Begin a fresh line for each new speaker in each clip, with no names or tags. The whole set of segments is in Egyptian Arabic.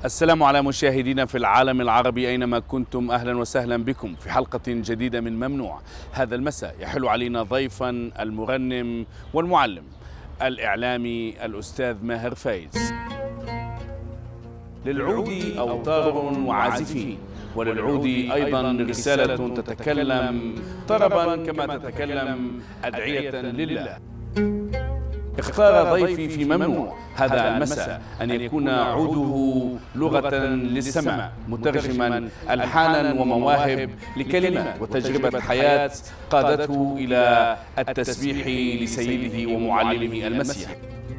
السلام على مشاهدينا في العالم العربي أينما كنتم أهلا وسهلا بكم في حلقة جديدة من ممنوع هذا المساء يحل علينا ضيفا المرنم والمعلم الإعلامي الأستاذ ماهر فايز للعود أوتار وعازفين وللعود أيضا رسالة تتكلم طربا كما تتكلم أدعية لله اختار ضيفي في ممنوع هذا المساء أن يكون عوده لغة للسماء مترجما ألحانا ومواهب لكلمات وتجربة حياة قادته إلى التسبيح لسيده ومعلمه المسيح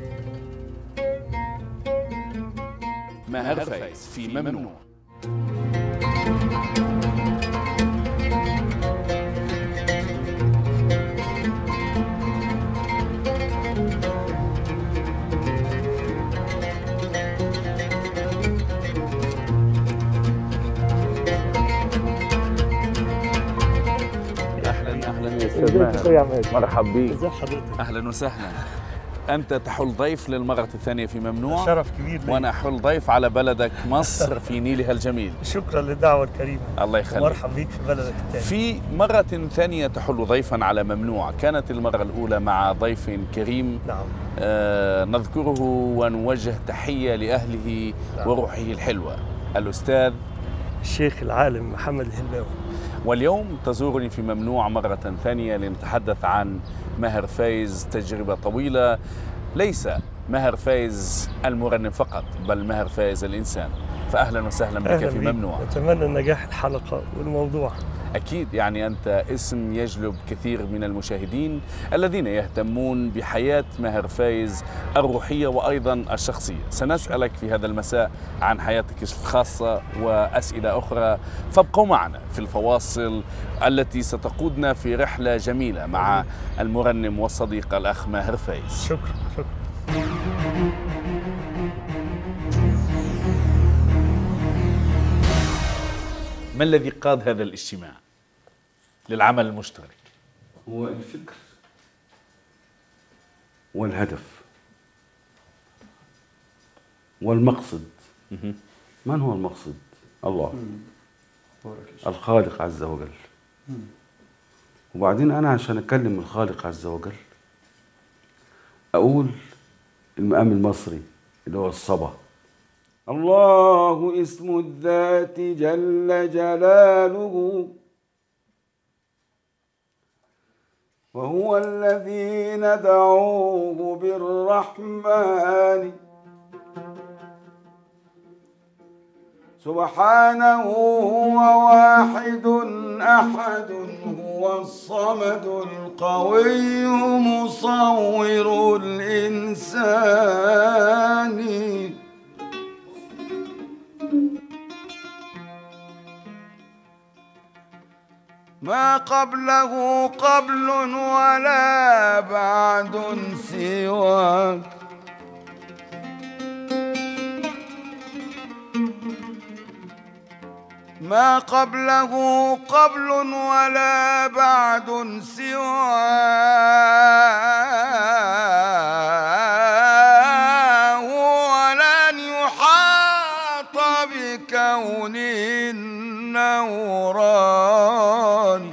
ماهر فايز في ممنوع اهلا اهلا يا استاذ ماهر مرحبا بك
ازي حضرتك
اهلا وسهلا انت تحل ضيف للمره الثانيه في ممنوع
شرف كبير لي
وانا احل ضيف على بلدك مصر في نيلها الجميل
شكرا للدعوه الكريمه
الله يخليك
مرحبا بيك في بلدك الثاني
في مرة ثانية تحل ضيفا على ممنوع كانت المرة الأولى مع ضيف كريم
نعم
آه نذكره ونوجه تحية لأهله
نعم.
وروحه الحلوة الأستاذ
الشيخ العالم محمد الهلاوي
واليوم تزورني في ممنوع مرة ثانية لنتحدث عن ماهر فايز تجربة طويلة ليس ماهر فايز المرنم فقط بل ماهر فايز الإنسان فأهلا وسهلا بك
اهلا
في
بيك
ممنوع
اتمنى نجاح الحلقه والموضوع
أكيد يعني أنت اسم يجلب كثير من المشاهدين الذين يهتمون بحياة ماهر فايز الروحية وأيضا الشخصية سنسألك في هذا المساء عن حياتك الخاصة وأسئلة أخرى فابقوا معنا في الفواصل التي ستقودنا في رحلة جميلة مع المرنم والصديق الأخ ماهر فايز
شكرا شكرا
ما الذي قاد هذا الاجتماع للعمل المشترك
هو الفكر والهدف والمقصد من هو المقصد؟ الله الخالق عز وجل وبعدين أنا عشان أكلم الخالق عز وجل أقول المقام المصري اللي هو الصبا الله اسم الذات جل جلاله وهو الذي ندعوه بالرحمن سبحانه هو واحد احد هو الصمد القوي مصور الانسان ما قبله قبل ولا بعد سواك ما قبله قبل ولا بعد سواه ولن يحاط بكون النوران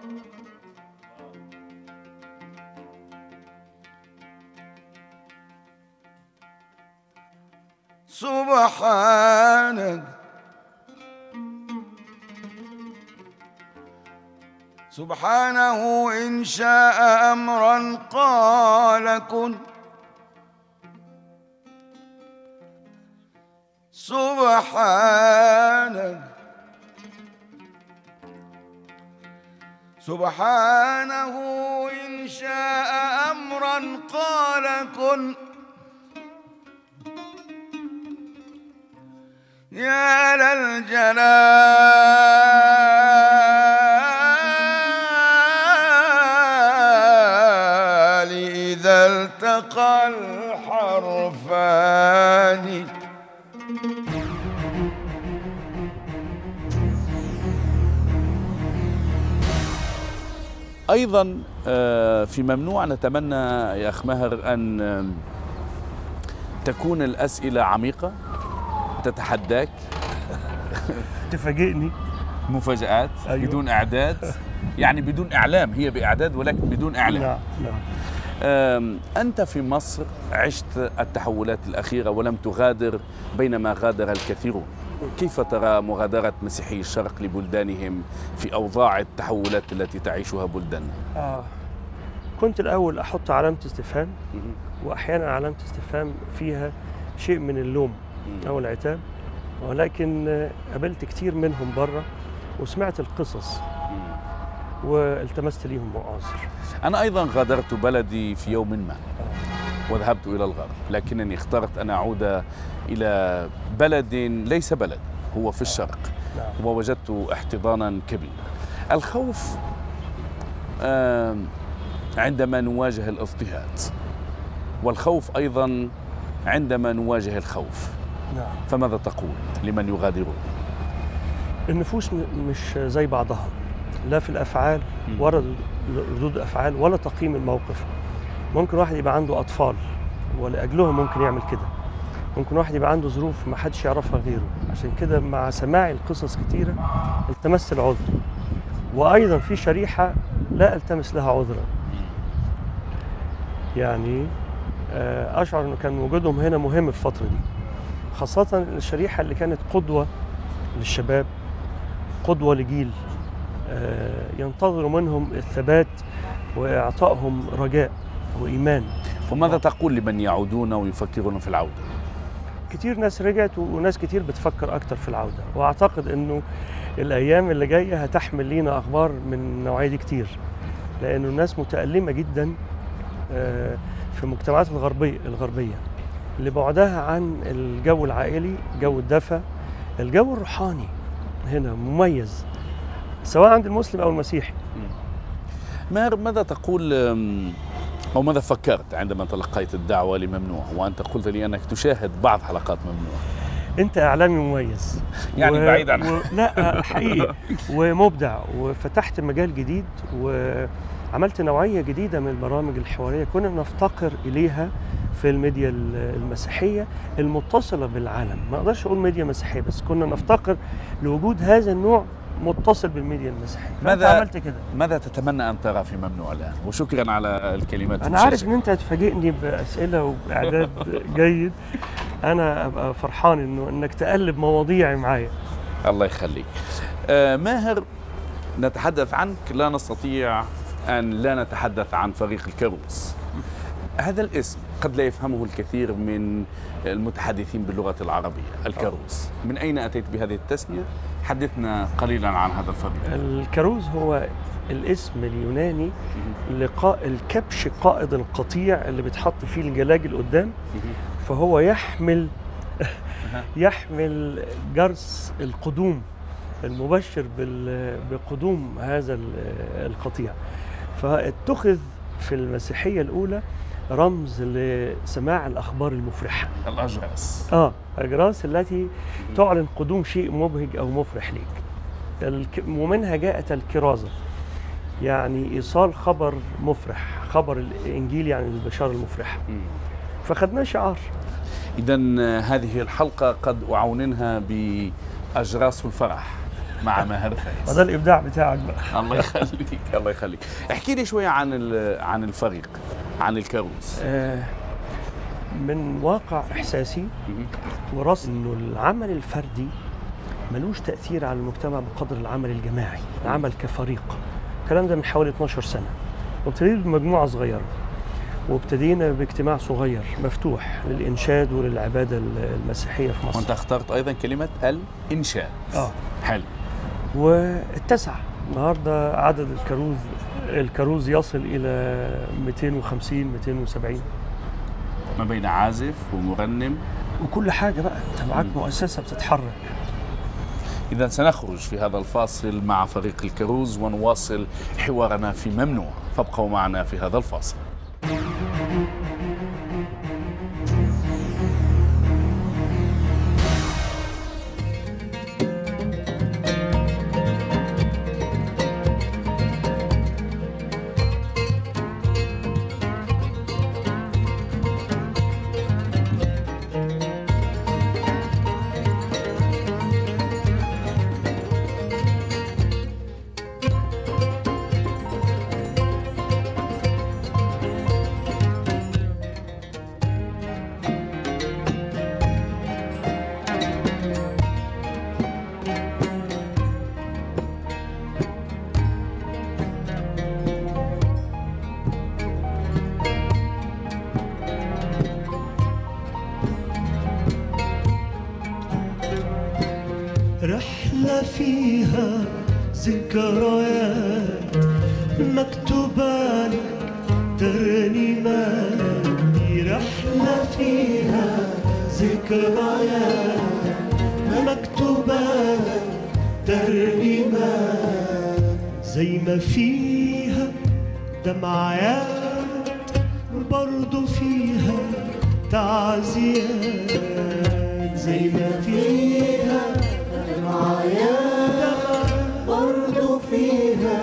سبحانك سبحانه إن شاء أمرا قال كن سبحانك سبحانه إن شاء أمرا قال كن يا للجلال إذا التقى الحرفان
أيضا آه، في ممنوع نتمنى يا أخ ماهر أن آه، تكون الأسئلة عميقة تتحداك
تفاجئني
مفاجآت
أيوة.
بدون إعداد يعني بدون إعلام هي بإعداد ولكن بدون إعلام
نعم نعم
أم، أنت في مصر عشت التحولات الأخيرة ولم تغادر بينما غادر الكثيرون كيف ترى مغادرة مسيحي الشرق لبلدانهم في أوضاع التحولات التي تعيشها بلداننا
آه. كنت الأول أحط علامة استفهام وأحيانا علامة استفهام فيها شيء من اللوم أو العتاب ولكن آه، قابلت كتير منهم بره وسمعت القصص والتمست ليهم مؤازر
أنا أيضا غادرت بلدي في يوم ما وذهبت إلى الغرب لكنني اخترت أن أعود إلى بلد ليس بلد هو في الشرق
نعم.
ووجدت احتضانا كبيرا الخوف آم، عندما نواجه الاضطهاد والخوف أيضا عندما نواجه الخوف
نعم
فماذا تقول لمن يغادرون
النفوس م- مش زي بعضها لا في الافعال
مم.
ولا ردود الافعال ولا تقييم الموقف ممكن واحد يبقى عنده اطفال ولاجلهم ممكن يعمل كده ممكن واحد يبقى عنده ظروف ما حدش يعرفها غيره عشان كده مع سماع القصص كتيره التمست العذر وايضا في شريحه لا التمس لها عذرا يعني آه، اشعر انه كان وجودهم هنا مهم في الفتره دي خاصه الشريحه اللي كانت قدوه للشباب قدوة لجيل آه، ينتظر منهم الثبات وإعطائهم رجاء وإيمان
وماذا تقول لمن يعودون ويفكرون في العودة
كتير ناس رجعت وناس كتير بتفكر أكتر في العودة وأعتقد أنه الأيام اللي جاية هتحمل لينا أخبار من النوعية دي كتير لأنه الناس متألمة جدا آه، في المجتمعات الغربية الغربية لبعدها عن الجو العائلي جو الدفى الجو الروحاني هنا مميز سواء عند المسلم أو المسيحي
ماهر ماذا تقول أم، أو ماذا فكرت عندما تلقيت الدعوة لممنوع وأنت قلت لي أنك تشاهد بعض حلقات ممنوع
انت اعلامي مميز
يعني بعيد عن-
و... لا حقيقي ومبدع وفتحت مجال جديد وعملت نوعيه جديده من البرامج الحواريه كنا نفتقر اليها في الميديا ال- المسيحيه المتصله بالعالم ما اقدرش اقول ميديا مسيحيه بس كنا نفتقر لوجود هذا النوع متصل بالميديا المسيحيه فأنت
ماذا-
عملت كده
ماذا تتمنى أن ترى في ممنوع الآن وشكرا على الكلمات
انا عارف
المشجعة.
ان انت هتفاجئني باسئله وباعداد جيد انا ابقى فرحان انه انك تقلب مواضيعي معايا
الله يخليك آه ماهر نتحدث عنك لا نستطيع أن لا نتحدث عن فريق الكروس هذا الاسم قد لا يفهمه الكثير من المتحدثين باللغة العربية الكروس من أين أتيت بهذه التسمية؟ حدثنا قليلا عن هذا الفريق
الكاروز هو الاسم اليوناني لقاء الكبش قائد القطيع اللي بيتحط فيه الجلاجل قدام فهو يحمل يحمل جرس القدوم المبشر بال- بقدوم هذا ال- القطيع فاتخذ في المسيحية الأولى رمز لسماع الأخبار المفرحة
الأجرس
اه اجراس التي تعلن قدوم شيء مبهج او مفرح ليك الك... ومنها جاءت الكرازه يعني ايصال خبر مفرح خبر الانجيل يعني البشاره المفرحه فخدناه شعار
إذا هذه الحلقة قد أعوننها بأجراس الفرح مع ماهر فايز
وده الابداع بتاعك بقى
الله يخليك الله يخليك احكي لي شوية عن ال- عن الفريق عن الكروس
آه من واقع احساسي ورصد انه العمل الفردي ملوش تاثير على المجتمع بقدر العمل الجماعي العمل كفريق الكلام ده من حوالي 12 سنه وابتدينا بمجموعه صغيره وابتدينا باجتماع صغير مفتوح للانشاد وللعباده المسيحيه في مصر
وانت اخترت ايضا كلمة الانشاد
اه
حلو
واتسع النهارده عدد الكروز الكروز يصل الى 250 270
ما بين عازف ومغنم
وكل حاجه بقى انت معاك مؤسسه بتتحرك
إذا سنخرج في هذا الفاصل مع فريق الكروز ونواصل حوارنا في ممنوع فابقوا معنا في هذا الفاصل
رحلة فيها ذكريات مكتوبة لك ترنيمات دي رحلة فيها ذكريات مكتوبة لك ترنيمات زي ما فيها دمعات برضو فيها تعزيات زي ما فيها دمعات برضو فيها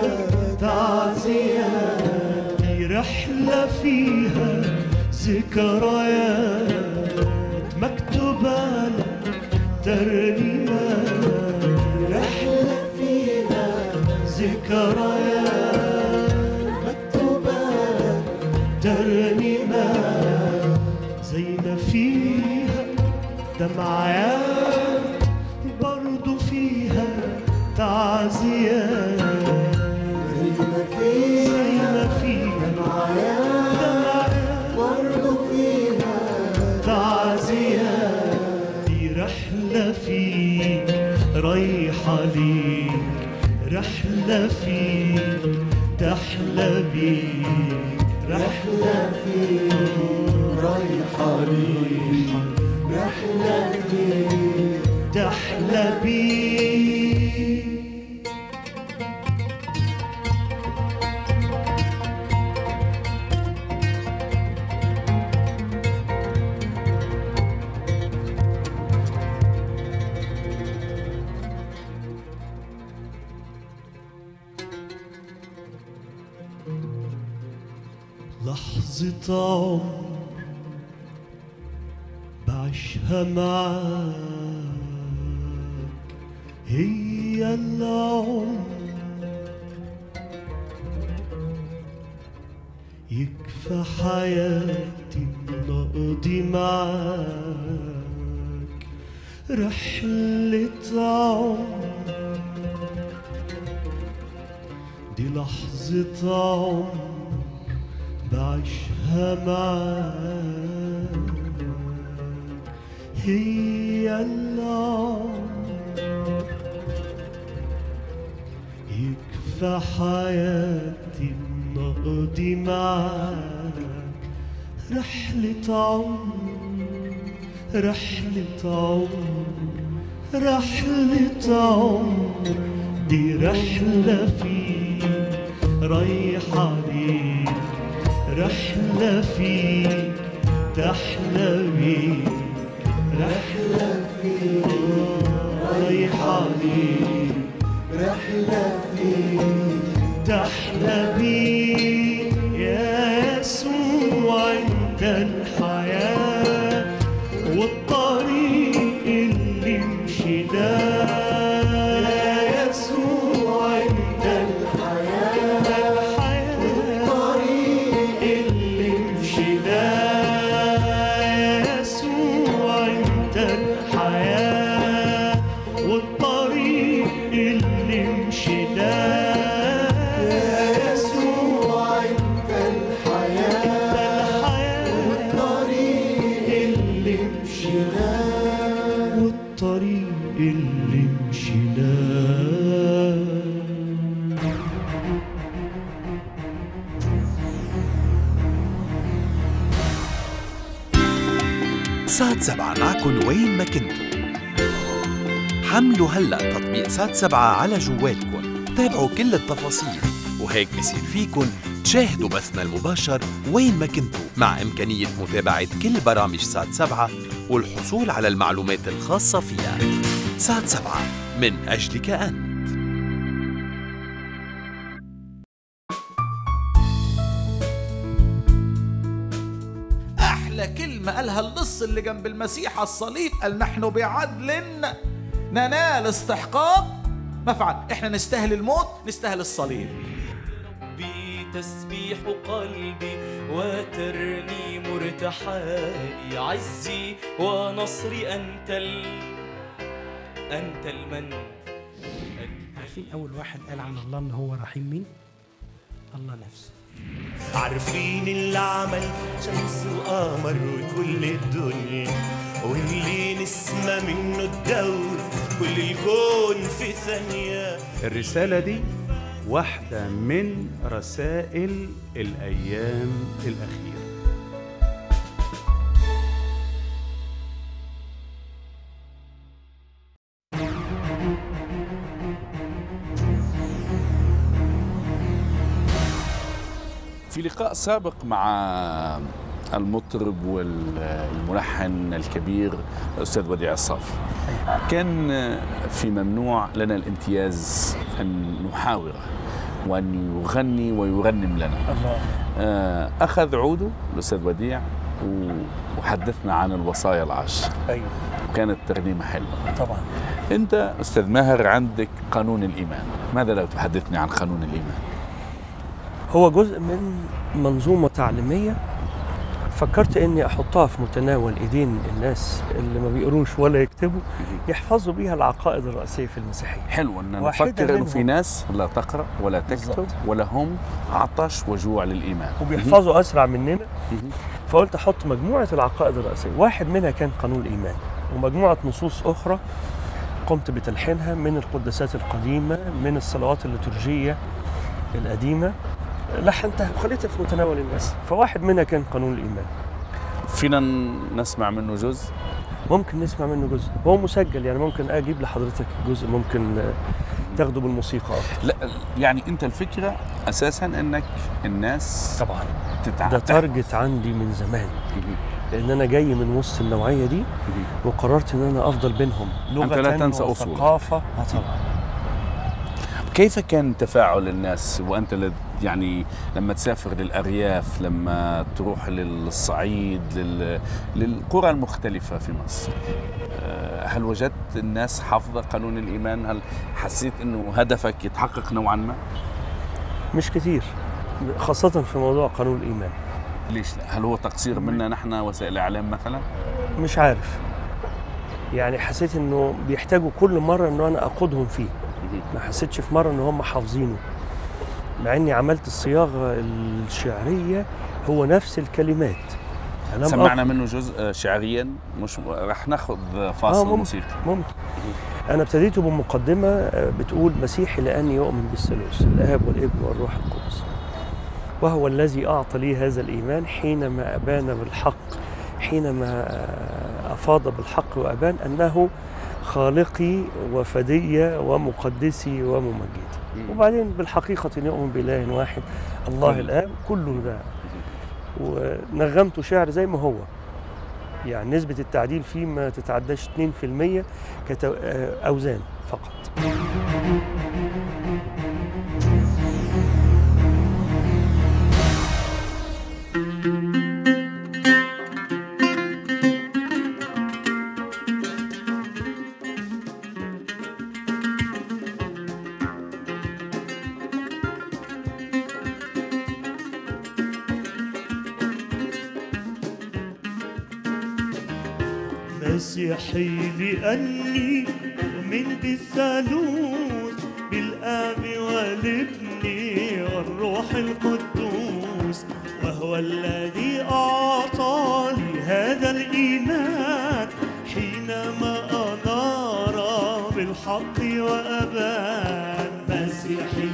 تعزيات دي رحلة فيها ذكريات مكتوبة لك ترنيمات رحلة فيها ذكريات مكتوبة لك ترنيمات زي ما فيها دمعات برضو فيها تعزيات زي ما فيها دمعات برضو فيها تعزيات دي رحلة فيك رايحة ليك رحلة فيك تحلى بيك رحلة فيك رايحة ليك رحلة فيك تحلى بيك لحظة عمر بعيشها معاك هي العمر يكفى حياتي نقضي معاك رحلة عمر دي لحظة عمر بعيشها معاك هي العمر يكفى حياتي نقضي معاك رحلة عمر رحلة عمر رحلة عمر دي رحلة فيك رايحة ليك رحلة فيك تحلى بيك رحلة فيك رايحة ليك رحلة فيك تحلى بيك يا يسوع انت الحياة والطريق اللي مشيناه يا يسوع انت الحياة والطريق اللي مشيناه يا يسوع انت الحياة والطريق اللي مشيناه يا يسوع انت الحياة والطريق اللي مشيناه والطريق اللي مشيناه
سات سبعة معكن وين ما كنتوا حملوا هلا تطبيق سات سبعة على جوالكن تابعوا كل التفاصيل وهيك بصير فيكن تشاهدوا بثنا المباشر وين ما كنتوا مع إمكانية متابعة كل برامج سات سبعة والحصول على المعلومات الخاصة فيها سات سبعة من أجلك أنت
احلى كلمه قالها اللص اللي جنب المسيح على الصليب قال نحن بعدل ننال استحقاق مفعل احنا نستاهل الموت نستاهل الصليب
ربي تسبيح قلبي وترنيم ارتحالي عزي ونصري أنت ال... أنت المن أنت
عارفين اول واحد قال عن الله ان هو رحيم مين الله نفسه عارفين اللي عمل شمس وقمر وكل الدنيا واللي نسمع منه الدور كل الكون في ثانية
الرسالة دي واحدة من رسائل الأيام الأخيرة
في لقاء سابق مع المطرب والملحن الكبير الأستاذ وديع الصافي كان في ممنوع لنا الامتياز أن نحاوره وأن يغني ويرنم لنا
الله
آه، أخذ عوده الأستاذ وديع و- وحدثنا عن الوصايا العشر
ايوه
وكانت ترنيمة حلوة
طبعا
أنت أستاذ ماهر عندك قانون الإيمان ماذا لو تحدثني عن قانون الإيمان
هو جزء من منظومة تعليمية فكرت اني احطها في متناول ايدين الناس اللي ما بيقروش ولا يكتبوا يحفظوا بيها العقائد الرئيسية في المسيحية
حلو ان
واحدة
نفكر انه في
منهم.
ناس لا تقرا ولا تكتب
بالضبط.
ولا هم عطش وجوع للايمان
وبيحفظوا اسرع مننا
مهم.
فقلت احط مجموعة العقائد الرئيسية واحد منها كان قانون الايمان ومجموعة نصوص اخرى قمت بتلحينها من القداسات القديمة من الصلوات الليتورجية القديمة لحنتها وخليتها في متناول الناس فواحد منها كان قانون الايمان
فينا نسمع منه جزء
ممكن نسمع منه جزء هو مسجل يعني ممكن اجيب لحضرتك جزء ممكن آه، تاخده بالموسيقى أكتر.
لا يعني انت الفكره اساسا انك الناس
طبعا
تتع...
ده تارجت عندي من زمان
مهم.
لان انا جاي من وسط النوعيه دي
مهم.
وقررت ان انا افضل بينهم لغه
أنت لا تنسى أصولك.
وثقافه اه طبعا
كيف كان تفاعل الناس وانت لد- يعني لما تسافر للارياف لما تروح للصعيد لل... للقرى المختلفه في مصر آه، هل وجدت الناس حافظه قانون الايمان هل حسيت انه هدفك يتحقق نوعا ما
مش كتير خاصه في موضوع قانون الايمان
ليش لا هل هو تقصير منا نحن وسائل الاعلام مثلا
مش عارف يعني حسيت انه بيحتاجوا كل مره انه انا اقودهم فيه ما حسيتش في مره ان هم حافظينه مع اني عملت الصياغه الشعريه هو نفس الكلمات كلام
سمعنا منه جزء آه، شعريا مش رح ناخذ فاصل
ممكن.
موسيقي
ممكن أنا ابتديت بمقدمة آه، بتقول مسيحي لأني يؤمن بالثالوث الآب والابن والروح القدس وهو الذي أعطى لي هذا الإيمان حينما أبان بالحق حينما آه، أفاض بالحق وأبان أنه خالقي وفدي ومقدسي وممجدي وبعدين بالحقيقة يؤمن بإله واحد الله
كل.
الآب كله ده ونغمته شعر زي ما هو يعني نسبة التعديل فيه ما تتعداش 2% كأوزان فقط
مسيحي لأني أؤمن بالثالوث بالآب والابن والروح القدوس وهو الذي أعطى لي هذا الإيمان حينما أنار بالحق وأبان مسيحي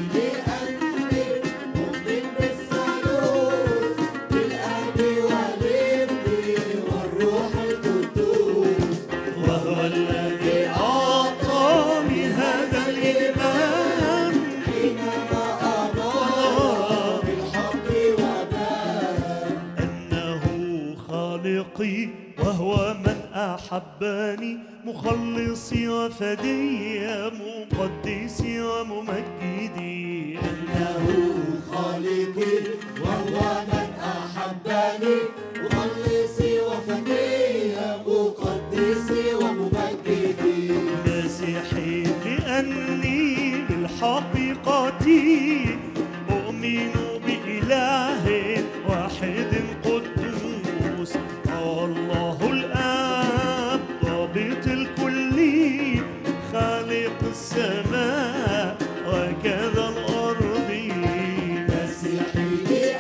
وهو الذي أعطاني هذا الإيمان حينما أنار بالحق وبان أنه خالقي وهو من أحبني مخلصي وفدي مقدسي وممجدي أنه خالقي وهو من أحبني مخلصي وفدي مقدسي وممجدي مسيحي لأني بالحقيقة أؤمن بإله واحد قدوس الله الآب ضابط الكل خالق السماء وكذا الأرض مسيحي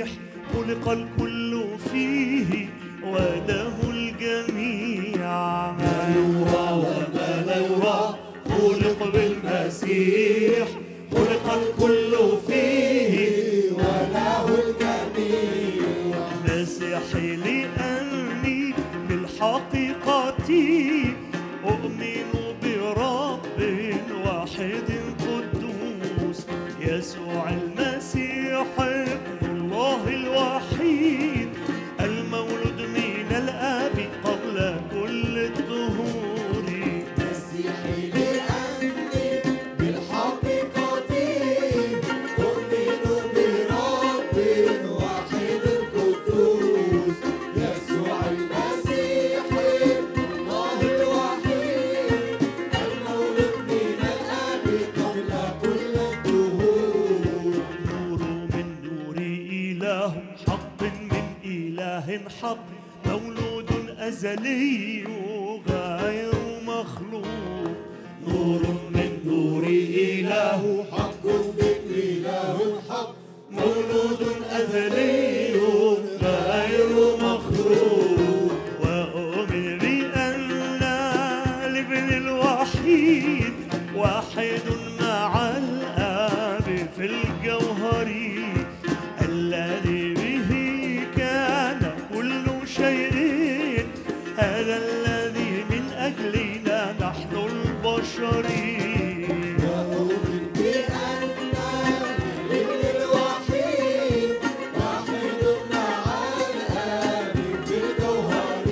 المسيح خلق الكل فيه وله الجميع ما يرى وما لا يرى خلق بالمسيح خلق الكل فيه وله الجميع مسيحي لأني بالحقيقة أؤمن برب واحد قدوس يسوع المسيح ابن الله الوحيد المولود من الآب قبل كل الدهور
مسيحي لأني بالحقيقة أؤمن برب واحد قدوس يسوع المسيح ابن الله الوحيد المولود من الآب قبل كل الدهور
نور من نور إله حق من إله حق مولود أزلي غير مخلوق نور من نور إله
حق من إله حق
مولود أزلي غير مخلوق وأؤمن بأن الابن الوحيد واحد مع الآب في الجوهر الذي به كان كل شيء هذا الذي من أجلنا نحن البشر
وأؤمن بأن الابن الوحيد واحد مع الآب في الجوهر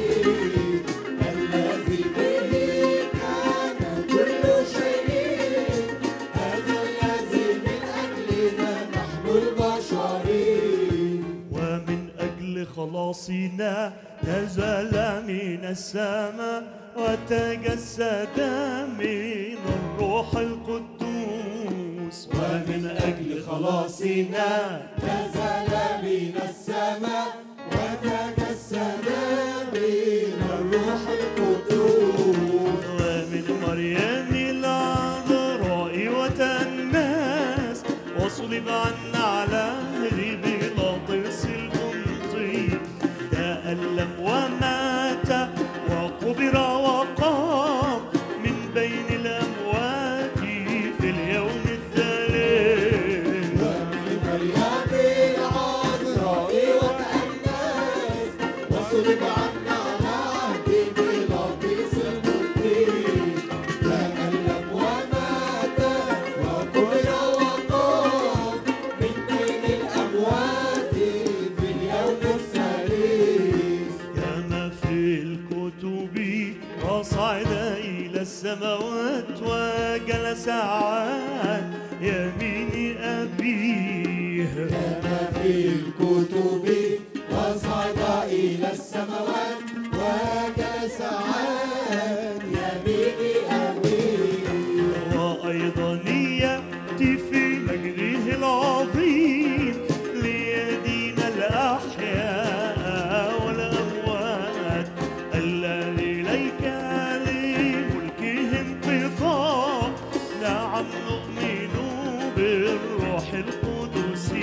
الذي به كان كل شيء هذا الذي من أجلنا نحن البشر
ومن أجل خلاصنا نزل من السماء وتجسد من الروح القدوس ومن أجل خلاصنا
نزل من السماء وتجسد من الروح القدوس
ومن مريم العذراء وتناس وصلب عنا على بيلاطس القنطي تألم ومات وقبر وقام من بين الأموات في اليوم الثالث
مريم العذراء وتأنس وصلب عنا على عهد بيلاطس القديس تألم ومات وقبر وقام من بين الأموات في اليوم الثالث
كما في الكتب وصعد إلى السماوات وجلس عن يمين أبيه
كما في الكتب وصعد إلى السماوات وجلس عن يمين أبيه
وأيضا يأتي في مجده العظيم ليدين الأحياء والأموات الذي ليك لملكه انقطاع نعم نؤمن بالروح القدس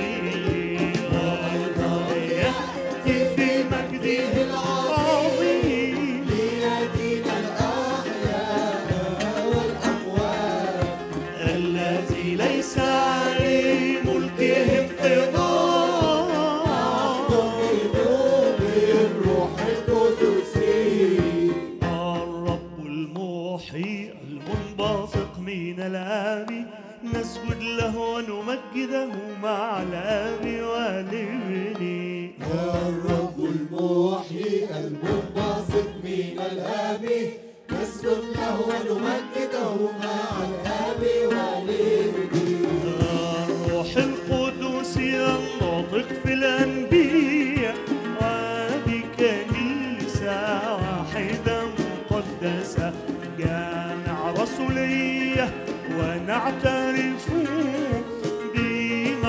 وأيضا يأتي في مجده العظيم
ليدين الأحياء والأموات
الذي ليس عليه ملكه انقضاء
بالروح القدس
الرب المحيي المنبثق من الآب نسجد له ونمجده مع الآب والابن
الرب المحيي المنبسط من الآب نسجد له ونمجده مع الآب والابن
الروح القدس الناطق في الأنبياء وبكنيسة واحدة مقدسة جامع رسولية ونعترف بمعرفة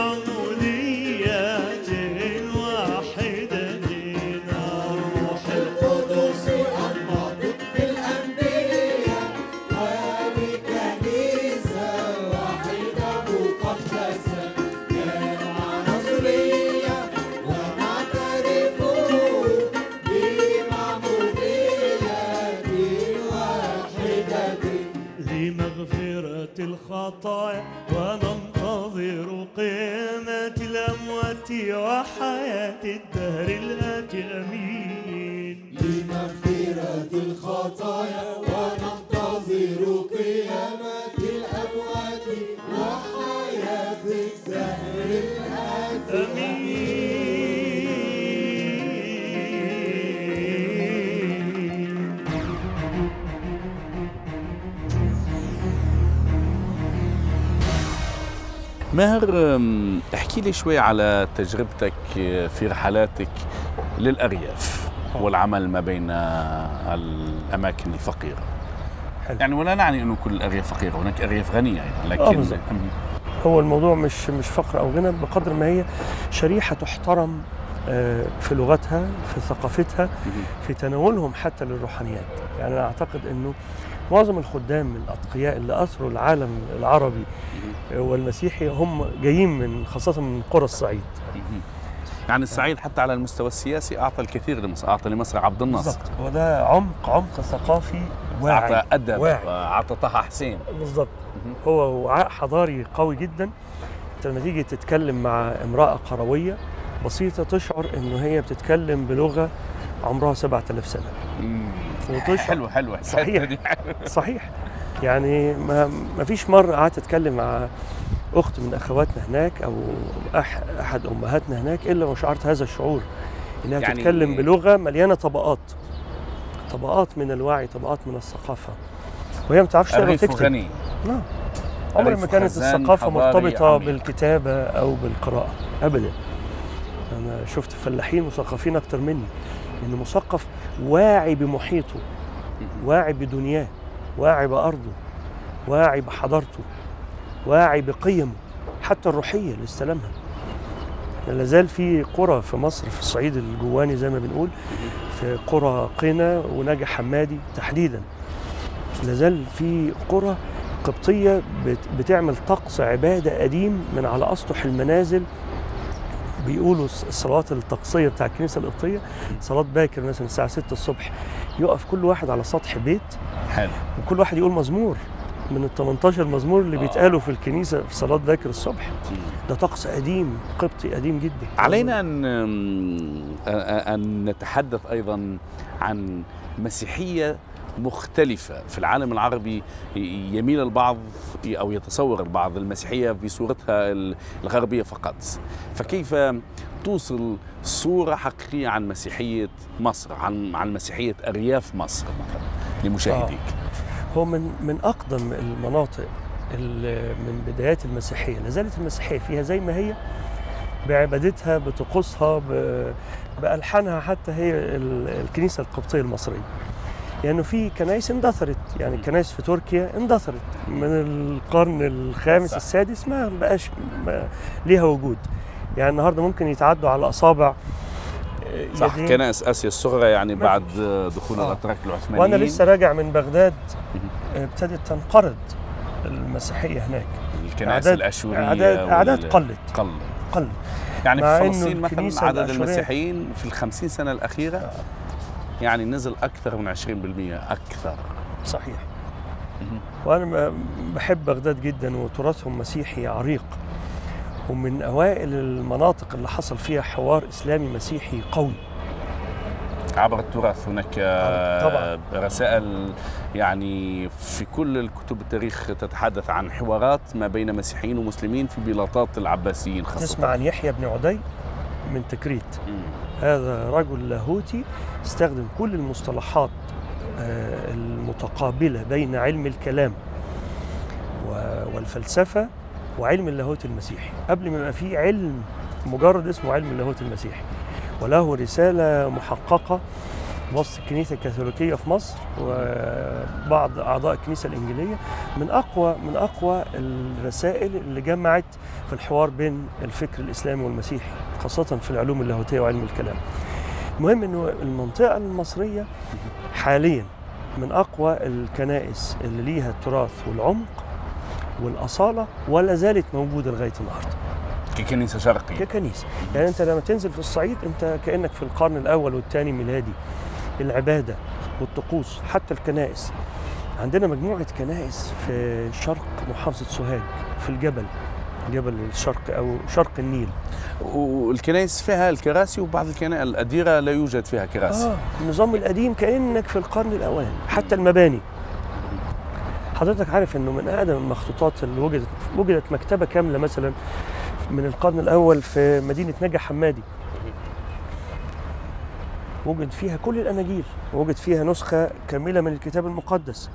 وحياة الدهر الآتي أمين
لمغفرة الخطايا وننتظر قيامة الأموات وحياة الدهر الآتي
أمين
ماهر أم، احكي لي شوي على تجربتك في رحلاتك للأرياف والعمل ما بين الأماكن الفقيرة
حلو.
يعني ولا نعني أنه كل الأرياف فقيرة هناك أرياف غنية أيضا
آه،
لكن
بالضبط. هو الموضوع مش مش فقر او غنى بقدر ما هي شريحه تحترم آه، في لغتها في ثقافتها في تناولهم حتى للروحانيات يعني انا اعتقد انه معظم الخدام الاتقياء اللي اثروا العالم العربي آه، والمسيحي هم جايين من خاصه من قرى الصعيد
يعني الصعيد حتى على المستوى السياسي أعطى الكثير لمصر أعطى لمصر عبد الناصر
بالضبط وده عمق عمق ثقافي واعي
أعطى أدب
واعي.
أعطى طه حسين
بالظبط هو وعاء حضاري قوي جدا انت لما تيجي تتكلم مع امراه قرويه بسيطه تشعر انه هي بتتكلم بلغه عمرها 7000 سنه وتشعر
حلو حلو
صحيح.
الحتة دي حلوة.
صحيح يعني ما ما فيش مره قعدت اتكلم مع اخت من اخواتنا هناك او أح احد امهاتنا هناك الا وشعرت هذا الشعور انها
يعني-
يعني تتكلم بلغه مليانه طبقات طبقات من الوعي طبقات من الثقافه وهي ما بتعرفش تقرا
الريف
وتكتب
غني
نعم عمر
ريف
ما كانت
خزان
الثقافة
حضاري
مرتبطة
عميق.
بالكتابة أو بالقراءة أبدا أنا شفت فلاحين مثقفين أكتر مني إنه مثقف واعي بمحيطه واعي بدنياه واعي بأرضه واعي بحضارته واعي بقيمه حتى الروحية اللي استلمها لا زال في قرى في مصر في الصعيد الجواني زي ما بنقول في قرى قنا ونجا حمادي تحديدا لا زال في قرى قبطية بت- بتعمل طقس عبادة قديم من على أسطح المنازل بيقولوا الص- الصلوات الطقسية بتاع الكنيسة القبطية صلاة باكر مثلا الساعة 6 الصبح يقف كل واحد على سطح بيت
حلو
وكل واحد يقول مزمور من ال 18 مزمور اللي بيتقالوا في الكنيسة في صلاة باكر الصبح ده طقس قديم قبطي قديم جدا
علينا أن أن نتحدث أيضا عن مسيحية مختلفة في العالم العربي يميل البعض أو يتصور البعض المسيحية بصورتها الغربية فقط فكيف توصل صورة حقيقية عن مسيحية مصر عن عن مسيحية أرياف مصر مثلا لمشاهديك
هو من من اقدم المناطق ال- من بدايات المسيحيه لا زالت المسيحيه فيها زي ما هي بعبادتها بطقوسها ب- بالحانها حتى هي ال- الكنيسه القبطيه المصريه لانه يعني في كنائس اندثرت يعني كنائس في تركيا اندثرت من القرن الخامس
صح.
السادس ما بقاش ما ليها وجود يعني النهارده ممكن يتعدوا على اصابع آه،
صح
يدين.
كنائس آسيا الصغرى يعني
ما
بعد دخول
آه.
الأتراك العثمانيين
وانا لسه راجع من بغداد آه، ابتدت تنقرض المسيحيه هناك
الكنائس
أعداد-
الأشورية
أعداد- أعداد
وال-
قلت.
قل
قل
يعني
مع
في
إنه
فلسطين مثلا
الكنيسة
عدد
الأشورية-
المسيحيين في الخمسين سنة الأخيرة يعني نزل أكثر من 20% أكثر
صحيح وانا ب- بحب بغداد جدا وتراثهم مسيحي عريق ومن اوائل المناطق اللي حصل فيها حوار اسلامي مسيحي قوي
عبر التراث هناك
طبعاً.
رسائل يعني في كل الكتب التاريخ تتحدث عن حوارات ما بين مسيحيين ومسلمين في بلاطات العباسيين خاصة
تسمع عن يحيى بن عدي من تكريت هذا رجل لاهوتي استخدم كل المصطلحات آه، المتقابلة بين علم الكلام و- والفلسفة وعلم اللاهوت المسيحي قبل ما يبقى في علم مجرد اسمه علم اللاهوت المسيحي وله رسالة محققة وسط الكنيسة الكاثوليكية في مصر وبعض أعضاء الكنيسة الإنجيلية من أقوى من أقوى الرسائل اللي جمعت في الحوار بين الفكر الإسلامي والمسيحي خاصة في العلوم اللاهوتية وعلم الكلام المهم أنه المنطقة المصرية حاليا من أقوى الكنائس اللي ليها التراث والعمق والأصالة ولا زالت موجودة لغاية النهاردة
ككنيسة شرقية
ككنيسة يعني أنت لما تنزل في الصعيد أنت كأنك في القرن الأول والثاني ميلادي العبادة والطقوس حتى الكنائس عندنا مجموعة كنائس في شرق محافظة سوهاج في الجبل جبل الشرق او شرق النيل
والكنائس فيها الكراسي وبعض الكنائس الأديرة لا يوجد فيها كراسي
اه النظام القديم كانك في القرن الاولاني حتى المباني حضرتك عارف انه من اقدم المخطوطات اللي وجدت وجدت مكتبه كامله مثلا من القرن الاول في مدينه نجا حمادي وجد فيها كل الاناجيل وجد فيها نسخه كامله من الكتاب المقدس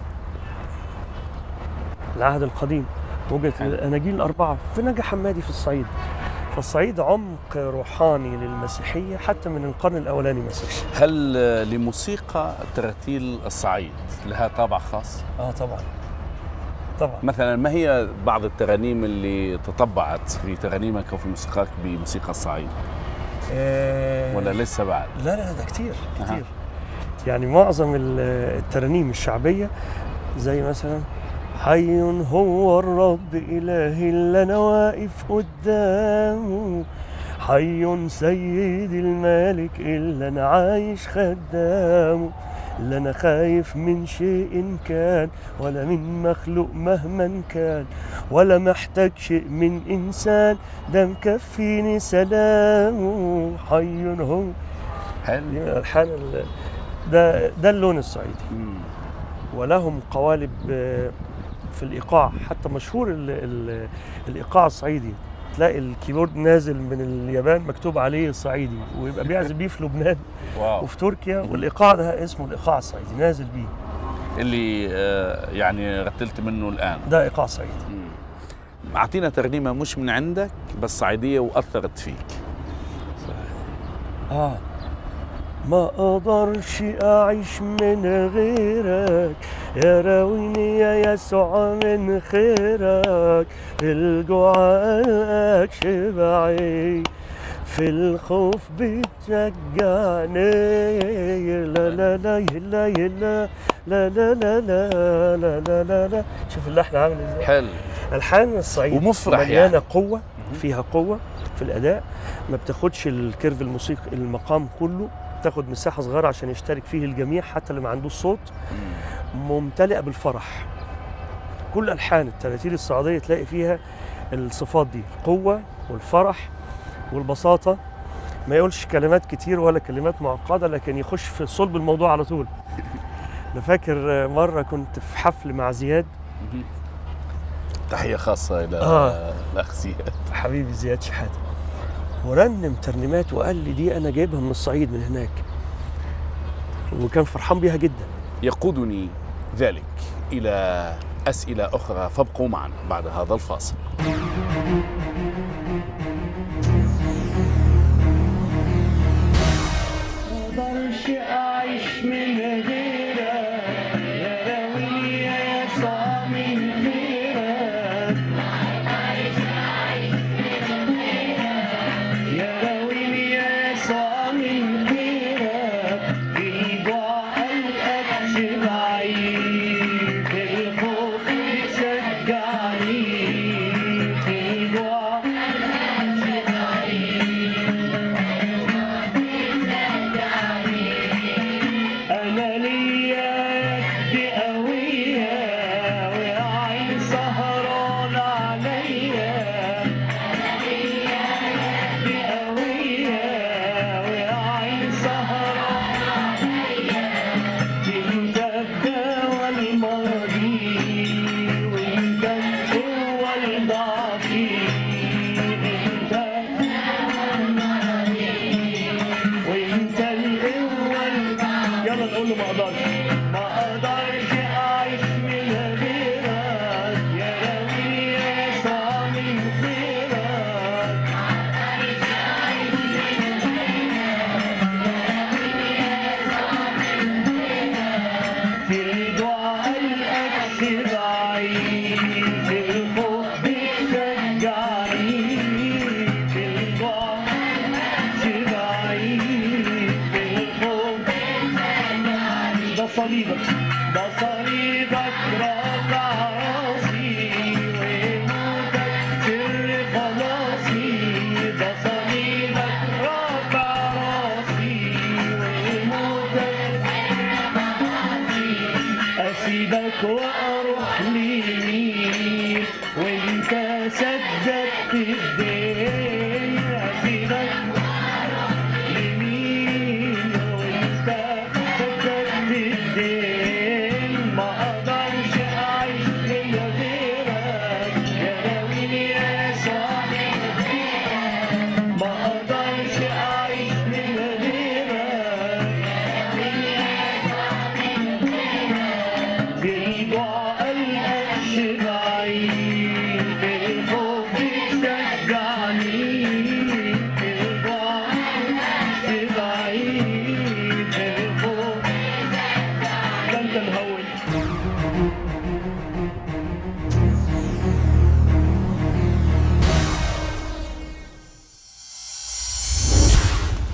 العهد القديم وجدت
حلو.
الاناجيل الاربعه في نجا حمادي في الصعيد فالصعيد عمق روحاني للمسيحيه حتى من القرن الاولاني مثلا
هل آه، لموسيقى تراتيل الصعيد لها طابع خاص؟
اه طبعا طبعا
مثلا ما هي بعض الترانيم اللي تطبعت في ترانيمك وفي موسيقاك بموسيقى الصعيد
آه
ولا لسه بعد؟
لا لا ده كتير
أها.
كتير يعني معظم ال- الترانيم الشعبيه زي مثلا حي هو الرب إلهي اللي أنا واقف قدامه حي سيد الملك اللي أنا عايش خدامه لا أنا خايف من شيء كان ولا من مخلوق مهما كان ولا محتاج شيء من إنسان ده مكفيني سلامه حي هو
حلو
دي من الألحان ال- ده ده اللون الصعيدي
مم.
ولهم قوالب آه، في الايقاع حتى مشهور ال ال الايقاع الصعيدي تلاقي الكيبورد نازل من اليابان مكتوب عليه صعيدي ويبقى بيعزف بيه في لبنان
واو
وفي تركيا والايقاع ده اسمه الايقاع الصعيدي نازل بيه
اللي آه، يعني رتلت منه الآن
ده ايقاع صعيدي
مم. أعطينا ترنيمة مش من عندك بس صعيدية وأثرت فيك
اه ما اقدرش اعيش من غيرك يا راويني يا يسوع من خيرك في الجوع قلقك شبعي في الخوف بتشجعني لا لا لا لا لا لا لا لا لا لا لا لا لا شوف اللحن عامل ازاي
حلو
الحان الصعيد
ومفرح
مليانه
يعني.
قوه فيها قوه في الاداء ما بتاخدش الكيرف الموسيقي المقام كله تاخد مساحه صغيره عشان يشترك فيه الجميع حتى اللي ما عندوش صوت ممتلئه بالفرح كل الحان التراتيل الصعيديه تلاقي فيها الصفات دي القوه والفرح والبساطه ما يقولش كلمات كتير ولا كلمات معقده لكن يخش في صلب الموضوع على طول انا فاكر مره كنت في حفل مع زياد
تحية خاصة إلى
آه.
الأخ زياد
حبيبي زياد شحاته ورنم ترنيمات وقال لي دي انا جايبها من الصعيد من هناك وكان فرحان بيها جدا
يقودني ذلك إلى أسئلة أخرى فابقوا معنا بعد هذا الفاصل
مقدرش اعيش من غيرك يا راوي يا يسوع من خيرك يا راوي يا يسوع من خيرك في الجوع قلقك شبعي في الخوف تشجعني في الجوع أنا ليا يد قوية ويا عين سهران عليا أنا ليا يد قوية ويا عين سهران عليا أنت الدوا الماضي وأنت القوة الضعفي أنت وانت القوة يلا نقول له ما اقدرش ما اقدرش اعيش من غيرك يا ربي يا يسوع من خيرك في الدعاء قلقك شبعي في الخوف بتشجعني في الدعاء شبعي في الخوف ده صليبك ده صليبك رافع راسي وموتك سر خلاصي ده صليبك رافع راسي وموتك اسيبك واروح لمين وانت سد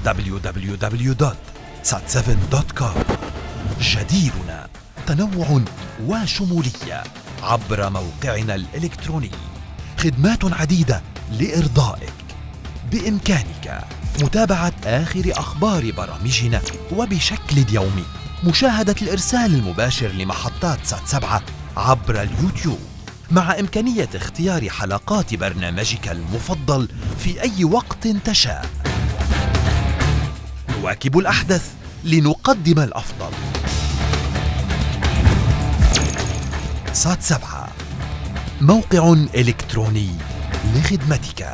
www.sat7.com جديرنا تنوع وشمولية عبر موقعنا الإلكتروني خدمات عديدة لإرضائك بإمكانك متابعة آخر أخبار برامجنا وبشكل يومي مشاهدة الإرسال المباشر لمحطات سات سبعة عبر اليوتيوب مع إمكانية اختيار حلقات برنامجك المفضل في أي وقت تشاء نواكب الأحدث لنقدم الأفضل سات سبعة موقع إلكتروني لخدمتك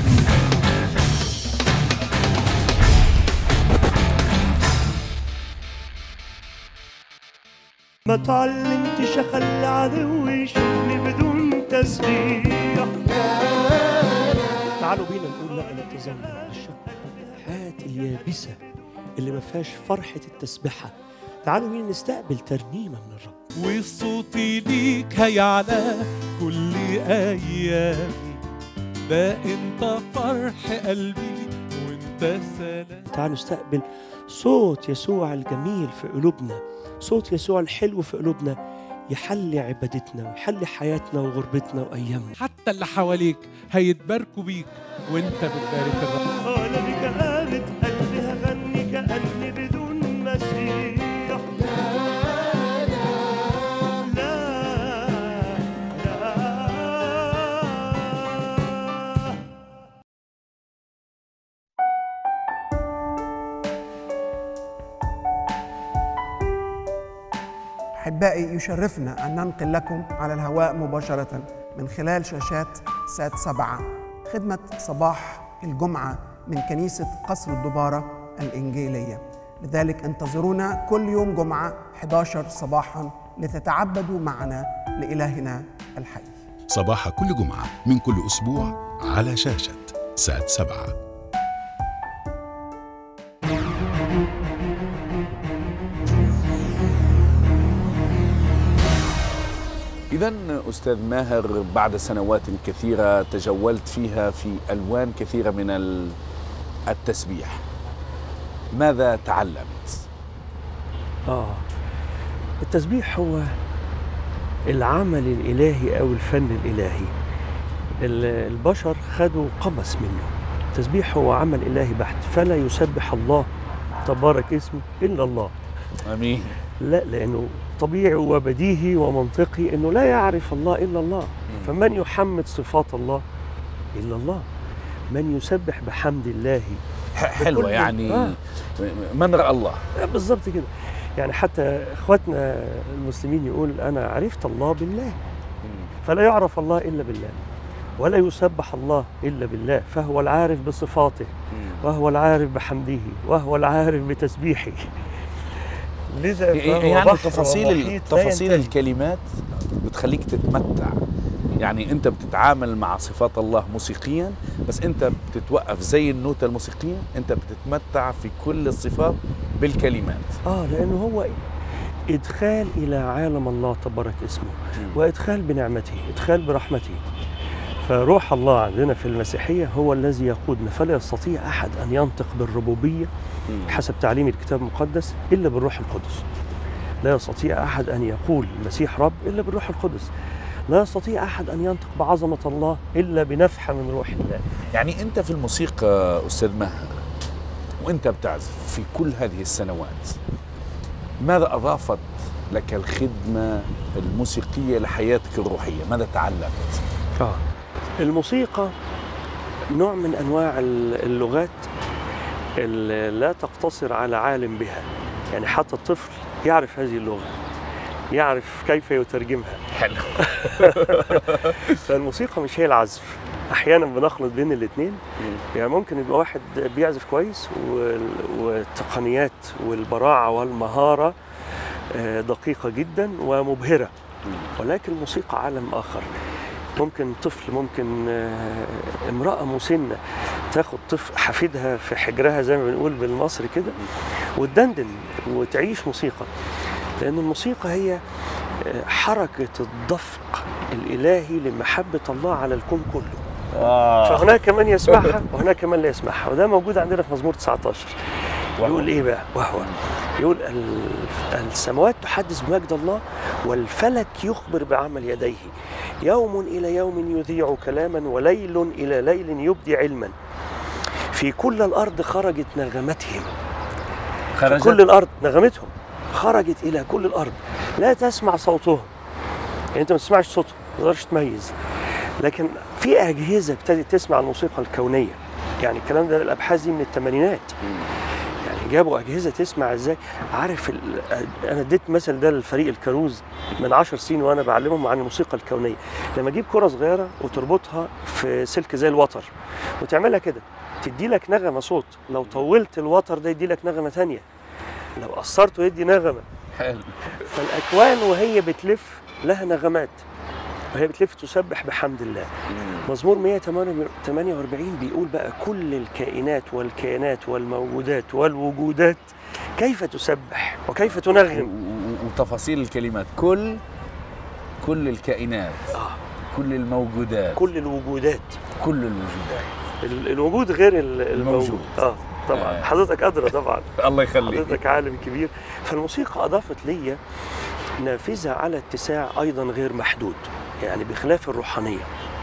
ما تعلمتش اخلي عدوي يشوفني بدون تسبيح تعالوا بينا نقول لا الانتظام الحياة اليابسة اللي ما فيهاش فرحة التسبحة تعالوا بينا نستقبل ترنيمة من الرب
وصوتي ليك هيعلى كل ايامي ده انت فرح قلبي وانت سلام
تعالوا نستقبل صوت يسوع الجميل في قلوبنا صوت يسوع الحلو في قلوبنا يحلي عبادتنا ويحلي حياتنا وغربتنا وأيامنا
حتى اللي حواليك هيتباركوا بيك وانت بتبارك الرب
أنا بك قامت قلبي هغني كأني بدون مسيح لا لا
أحبائي يشرفنا أن ننقل لكم على الهواء مباشرة من خلال شاشات سات سبعة خدمة صباح الجمعة من كنيسة قصر الدبارة الإنجيلية لذلك انتظرونا كل يوم جمعة 11 صباحا لتتعبدوا معنا لإلهنا الحي
صباح كل جمعة من كل أسبوع على شاشة سات سبعة
إذا أستاذ ماهر بعد سنوات كثيرة تجولت فيها في ألوان كثيرة من ال- التسبيح ماذا تعلمت؟
آه التسبيح هو العمل الإلهي أو الفن الإلهي ال- البشر خدوا قمص منه التسبيح هو عمل إلهي بحت فلا يسبح الله تبارك اسمه إلا الله
أمين
لا لأنه طبيعي وبديهي ومنطقي أنه لا يعرف الله إلا الله فمن يحمد صفات الله إلا الله من يسبح بحمد الله
ح- حلوة
بكل-
يعني
آه.
من رأى الله
بالظبط كده يعني حتى اخواتنا المسلمين يقول انا عرفت الله بالله فلا يعرف الله الا بالله ولا يسبح الله الا بالله فهو العارف بصفاته وهو العارف بحمده وهو العارف بتسبيحه لذا فهو
يعني
بحر
تفاصيل
ومحيط لا
تفاصيل
ينتهي.
الكلمات بتخليك تتمتع يعني انت بتتعامل مع صفات الله موسيقيا بس انت بتتوقف زي النوتة الموسيقية انت بتتمتع في كل الصفات بالكلمات
اه لانه هو ادخال الى عالم الله تبارك اسمه وادخال بنعمته ادخال برحمته فروح الله عندنا في المسيحيه هو الذي يقودنا فلا يستطيع احد ان ينطق بالربوبيه حسب تعليم الكتاب المقدس الا بالروح القدس لا يستطيع احد ان يقول المسيح رب الا بالروح القدس لا يستطيع احد ان ينطق بعظمه الله الا بنفحه من روح الله
يعني انت في الموسيقى استاذ ماهر وانت بتعزف في كل هذه السنوات ماذا اضافت لك الخدمه الموسيقيه لحياتك الروحيه ماذا تعلمت
آه. الموسيقى نوع من انواع ال- اللغات اللي لا تقتصر على عالم بها يعني حتى الطفل يعرف هذه اللغه يعرف كيف يترجمها
حلو
فالموسيقى مش هي العزف احيانا بنخلط بين الاثنين يعني ممكن يبقى واحد بيعزف كويس وال- والتقنيات والبراعه والمهاره آه، دقيقه جدا ومبهره ولكن الموسيقى عالم اخر ممكن طفل ممكن آه، امراه مسنه تاخد طفل حفيدها في حجرها زي ما بنقول بالمصري كده وتدندن وتعيش موسيقى لان الموسيقى هي آه، حركه الدفق الالهي لمحبه الله على الكون كله
آه.
فهناك من يسمعها وهناك من لا يسمعها وده موجود عندنا في مزمور 19 يقول ايه بقى وهو يقول ال- السماوات تحدث بمجد الله والفلك يخبر بعمل يديه يوم الى يوم يذيع كلاما وليل الى ليل يبدي علما في كل الارض خرجت نغمتهم
خرجت؟
في كل الارض نغمتهم خرجت الى كل الارض لا تسمع صوتهم يعني انت ما تسمعش صوتهم ما تقدرش تميز لكن في اجهزه ابتدت تسمع الموسيقى الكونيه يعني الكلام ده الابحاث دي من الثمانينات يعني جابوا اجهزه تسمع ازاي عارف ال... انا اديت مثل ده للفريق الكاروز من عشر سنين وانا بعلمهم عن الموسيقى الكونيه لما اجيب كره صغيره وتربطها في سلك زي الوتر وتعملها كده تدي لك نغمه صوت لو طولت الوتر ده يدي لك نغمه ثانيه لو قصرته يدي نغمه
حلو
فالاكوان وهي بتلف لها نغمات وهي بتلف تسبح بحمد الله مزمور 148 بيقول بقى كل الكائنات والكيانات والموجودات والوجودات كيف تسبح وكيف تنغم
وتفاصيل الكلمات كل كل الكائنات كل الموجودات
كل الوجودات
كل الوجودات
ال- الوجود غير ال- الموجود
الموجود.
اه طبعا حضرتك ادرى طبعا
الله يخليك
حضرتك عالم كبير فالموسيقى اضافت لي نافذه على اتساع ايضا غير محدود يعني بخلاف الروحانيه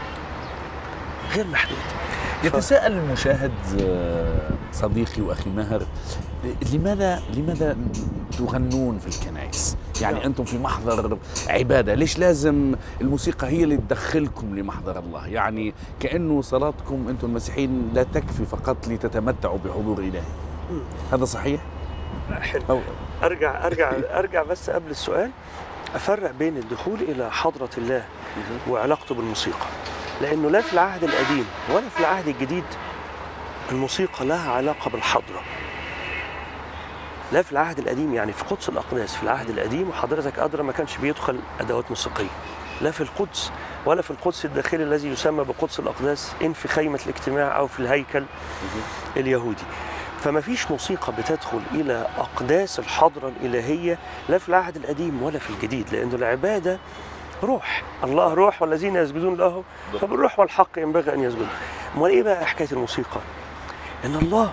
غير محدود
يتساءل المشاهد آه، صديقي واخي ماهر لماذا لماذا تغنون في الكنائس؟ يعني انتم في محضر عباده، ليش لازم الموسيقى هي اللي تدخلكم لمحضر الله؟ يعني كانه صلاتكم انتم المسيحيين لا تكفي فقط لتتمتعوا بحضور الهي. هذا صحيح؟
حلو ارجع ارجع ارجع بس قبل السؤال افرق بين الدخول الى حضره الله وعلاقته بالموسيقى لانه لا في العهد القديم ولا في العهد الجديد الموسيقى لها علاقه بالحضره لا في العهد القديم يعني في قدس الاقداس في العهد القديم وحضرتك ادرى ما كانش بيدخل ادوات موسيقيه لا في القدس ولا في القدس الداخلي الذي يسمى بقدس الاقداس ان في خيمه الاجتماع او في الهيكل اليهودي فما فيش موسيقى بتدخل الى اقداس الحضره الالهيه لا في العهد القديم ولا في الجديد لانه العباده روح الله روح والذين يسجدون له فبالروح والحق ينبغي ان يسجدوا امال ايه بقى حكايه الموسيقى ان الله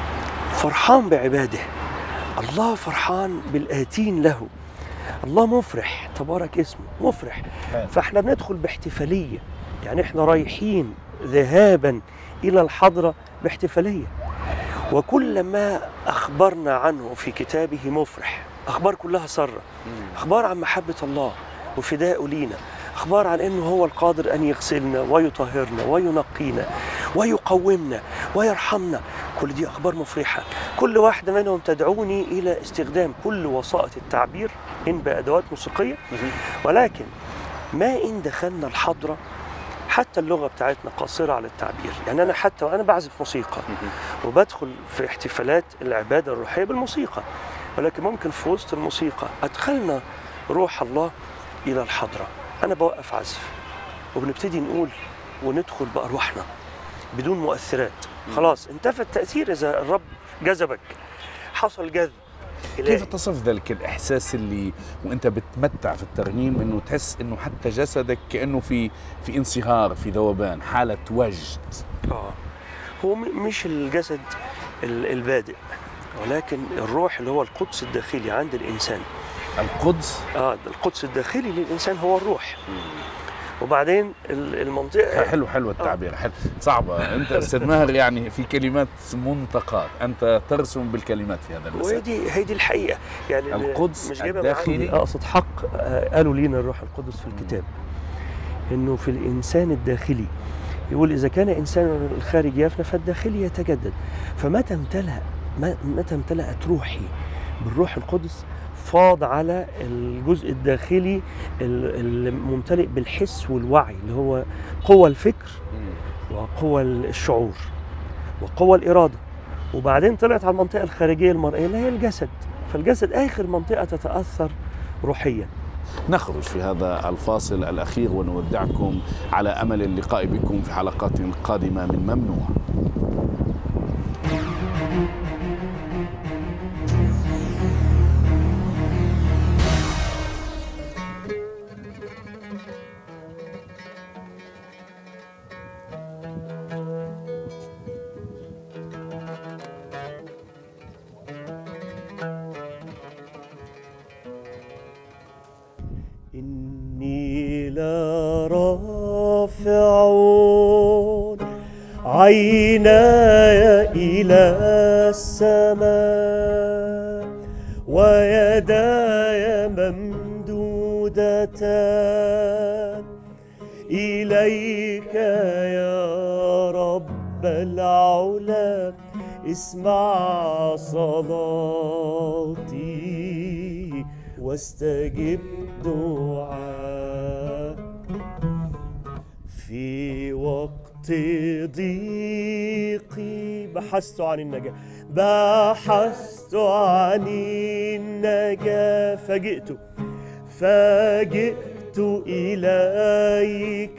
فرحان بعباده الله فرحان بالآتين له الله مفرح تبارك اسمه مفرح فاحنا بندخل باحتفالية يعني احنا رايحين ذهابا إلى الحضرة باحتفالية وكل ما أخبرنا عنه في كتابه مفرح أخبار كلها سرة أخبار عن محبة الله وفداءه لينا أخبار عن أنه هو القادر أن يغسلنا ويطهرنا وينقينا ويقومنا ويرحمنا كل دي أخبار مفرحة كل واحدة منهم تدعوني إلى استخدام كل وسائط التعبير إن بأدوات موسيقية ولكن ما إن دخلنا الحضرة حتى اللغة بتاعتنا قاصرة على التعبير يعني أنا حتى وأنا بعزف موسيقى وبدخل في احتفالات العبادة الروحية بالموسيقى ولكن ممكن في وسط الموسيقى أدخلنا روح الله إلى الحضرة أنا بوقف عزف وبنبتدي نقول وندخل بأرواحنا بدون مؤثرات خلاص انتفى التأثير إذا الرب جذبك حصل جذب
كيف تصف ذلك الاحساس اللي وانت بتمتع في الترنيم انه تحس انه حتى جسدك كانه في في انصهار في ذوبان حاله وجد
اه هو م- مش الجسد ال- البادئ ولكن الروح اللي هو القدس الداخلي عند الانسان
القدس
اه القدس الداخلي للانسان هو الروح وبعدين ال- المنطقه
حلو حلو التعبير حلو صعبة أنت أستاذ ماهر يعني في كلمات منتقات أنت ترسم بالكلمات في هذا
وهي
المساء
دي هي دي الحقيقه يعني اللي
القدس
مش جايبها من
الداخلي.
عندي، اقصد حق آه، قالوا لينا الروح القدس في الكتاب انه في الانسان الداخلي يقول اذا كان انسان الخارج يفنى فالداخلي يتجدد فمتى امتلأ ما- متى امتلأت روحي بالروح القدس فاض على الجزء الداخلي ال- الممتلئ بالحس والوعي اللي هو قوى الفكر وقوى الشعور وقوى الإرادة وبعدين طلعت على المنطقة الخارجية المرئية اللي هي الجسد فالجسد آخر منطقة تتأثر روحيا
نخرج في هذا الفاصل الأخير ونودعكم على أمل اللقاء بكم في حلقات قادمة من ممنوع
عيناي إلى السماء ويداي ممدودتان إليك يا رب العلا اسمع صلاتي واستجب دعاء في وقت ضيقي بحثت عن النجاة بحثت عن النجاة فجئت فجئت إليك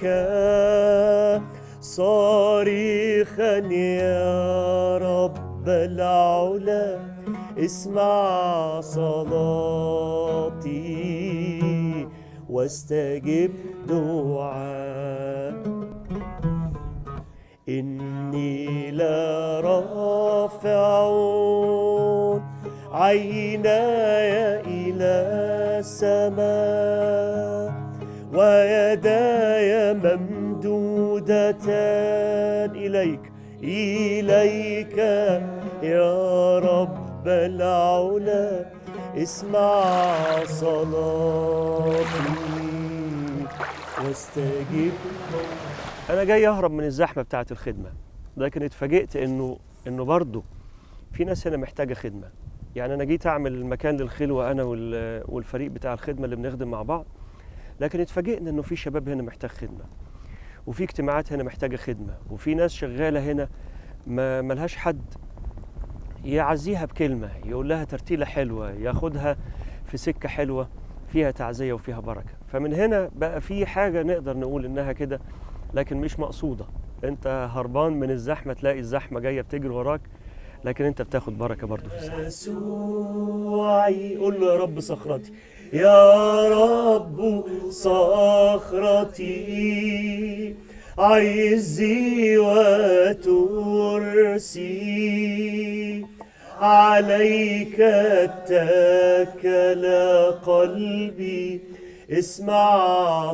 صارخا يا رب العلا اسمع صلاتي واستجب دعاء إني لرافع عيناي إلى السماء ويداي ممدودتان إليك إليك يا رب العلا اسمع صلاتي واستجب انا جاي اهرب من الزحمه بتاعه الخدمه لكن اتفاجئت انه انه برضه في ناس هنا محتاجه خدمه يعني انا جيت اعمل مكان للخلوه انا وال- والفريق بتاع الخدمه اللي بنخدم مع بعض لكن اتفاجئنا انه في شباب هنا محتاج خدمه وفي اجتماعات هنا محتاجه خدمه وفي ناس شغاله هنا ما ملهاش حد يعزيها بكلمه يقول لها ترتيله حلوه ياخدها في سكه حلوه فيها تعزيه وفيها بركه فمن هنا بقى في حاجه نقدر نقول انها كده لكن مش مقصوده انت هربان من الزحمه تلاقي الزحمه جايه بتجري وراك لكن انت بتاخد بركه برضه في الزحمه يسوعي قول له يا رب صخرتي يا رب صخرتي عزي وترسي عليك اتكل قلبي اسمع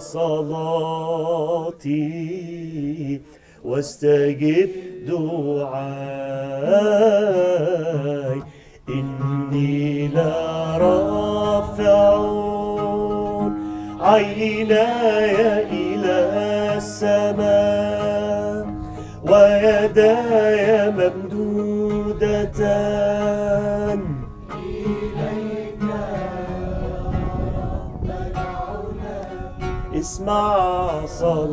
صلاتي واستجب دعاي إني لرافع عيناي إلى السماء ويداي ممدودتان اسمع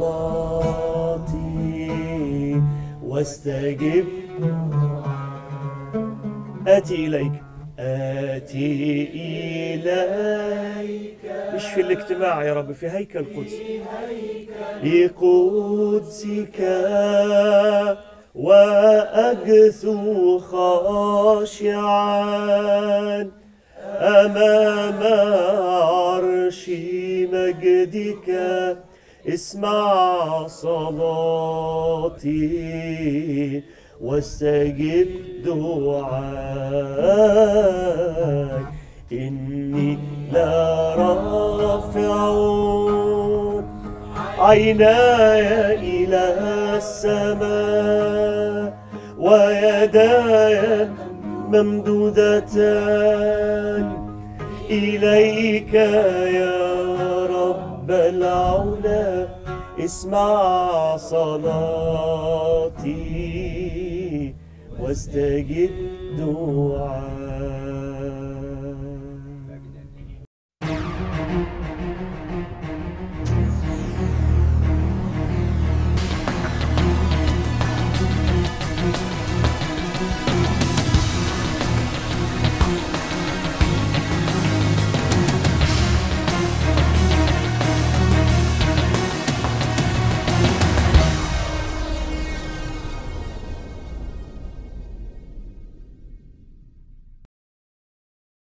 صلاتي واستجب آتي إليك آتي إليك مش في الاجتماع يا رب في هيكل قدس لقدسك وأجثو خاشعا أمام عرش مجدك اسمع صلاتي واستجب دعاي إني لرافع عيناي إلى السماء ويداي ممدودتان إليك يا رب العلا اسمع صلاتي واستجب دعاي